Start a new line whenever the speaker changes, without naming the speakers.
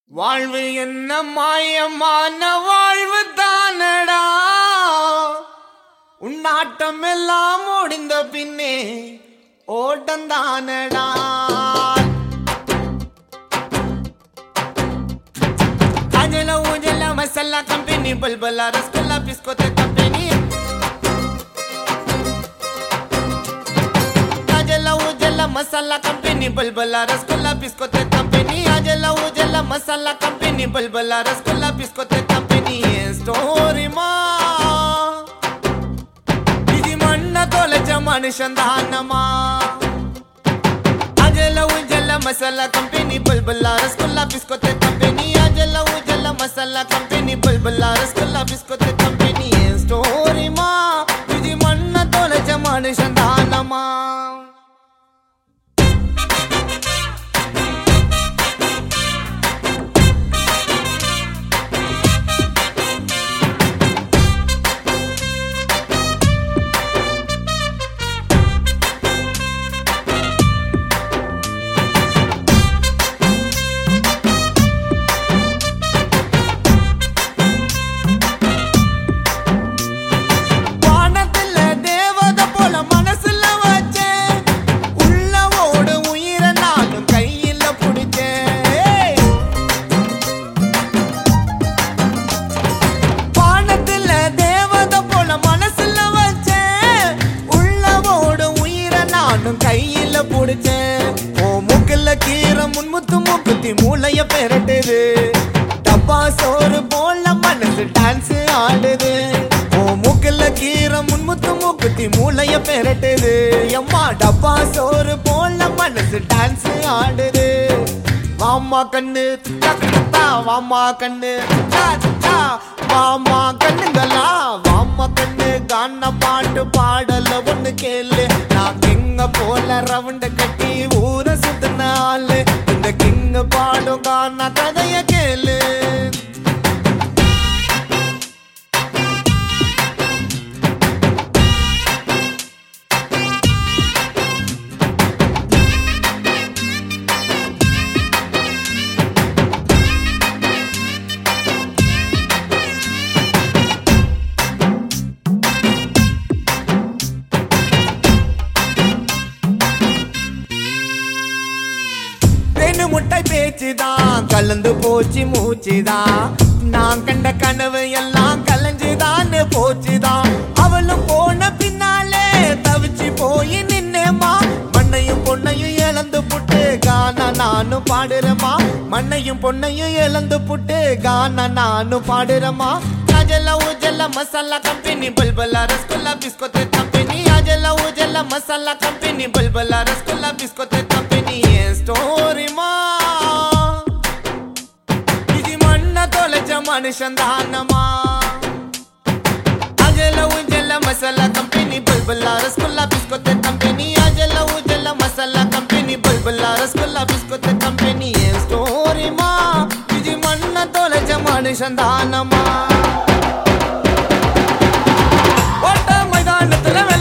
வாழ்வு என்ன மாயமான வாழ்வு தானடா உன்னாட்டம் எல்லாம் முடிந்த பின்னே ஓட்டம் தானடா அஜல உஜல மசாலா கம்பெனி பல்பலா ரஸ்குல்லா பிஸ்கோத்த கம்பெனி ಅಜಲ ಉಜಲ ಮಸಾಲಾ ಕಂಪನಿ ಬಲ್ಬಲ ರಸಗುಲ್ಲ ಬಿಸ್ಕೊತೆ ಕಂಪನಿ ಅಜಲ ಉಜಲ ಮಸಾಲಾ ಕಂಪನಿ ಬಲ್ಬಲ ರಸಗುಲ್ಲ ಬಿಸ್ಕೊತೆ ಕಂಪನಿ ಸ್ಟೋರಿ ಮಾ ఇది మన్న తొలచ మనుషందానమా అజల ఉజల మసాలా కంపెనీ బల్బల రసగుల్లా బిస్కొతే కంపెనీ అజల ఉజల మసాలా కంపెనీ బల్బల రసగుల్లా బిస్కొతే కంపెనీ స్టోరీ మా ఇది మన్న తొలచ మనుషందానమా வானத்துல தேவதை போல மனசுல வச்சேன் உள்ள ஓடு உயிரை நானும் கையில புடிச்சேன் வானத்துல தேவதை போல மனசுல வச்சேன் உள்ள ஓடு உயிரை நானும் கையில புடிச்சேன் ஓ மூக்குல கீரை முன்முத்து மூக்குத்தி மூளைய பெரட்டுது டப்பா சோறு போல மனசு டான்ஸ் ஆடுது ஓ மூக்குல கீரை முன்முத்து மூக்குத்தி மூளைய பெரட்டுது எம்மா டப்பா சோறு போல மனசு டான்ஸ் ஆடுது வாமா கண்ணு தக்கத்தா வாமா கண்ணு தா, தா. வாமா கண்ணுங்களா வாமா கண்ணு கான பாட்டு பாடல ஒண்ணு கேளு நான் கிங்க போல ரவுண்டு கட்டி ஊரை சுத்தின ஆளு இந்த கிங்க பாடும் கான கதைய கேளு ரெண்டு முட்டை பேச்சுதான் கலந்து போச்சு மூச்சுதான் நான் கண்ட கனவு எல்லாம் கலைஞ்சுதான் போச்சுதான் அவளும் போன பின்னாலே தவிச்சு போய் நின்னேமா மண்ணையும் பொண்ணையும் இழந்து புட்டு கானா நானும் பாடுறேமா மண்ணையும் பொண்ணையும் இழந்து புட்டு கானா நானும் பாடுறேமா அஜல உஜல மசாலா கம்பெனி பல்பலா ரசகுல்லா பிஸ்கோத்தே கம்பெனி அஜல உஜல மசாலா கம்பெனி பல்பலா ரசகுல்லா பிஸ்கோத்தே கம்பெனி ஸ்டோரி மா ఇది మన్న తొలచ మనుషందానమా అజల ఉజల మసాలా కంపెనీ బల్బల్లా రసగుల్లా బిస్కొత్తే కంపెనీ అజల ఉజల మసాలా కంపెనీ బల్బల్లా రసగుల్లా బిస్కొత్తే కంపెనీ ఏం స్టోరీ మా ఇది మన్న తొలచ మనుషందానమా ஓட்ட மைதானத்துல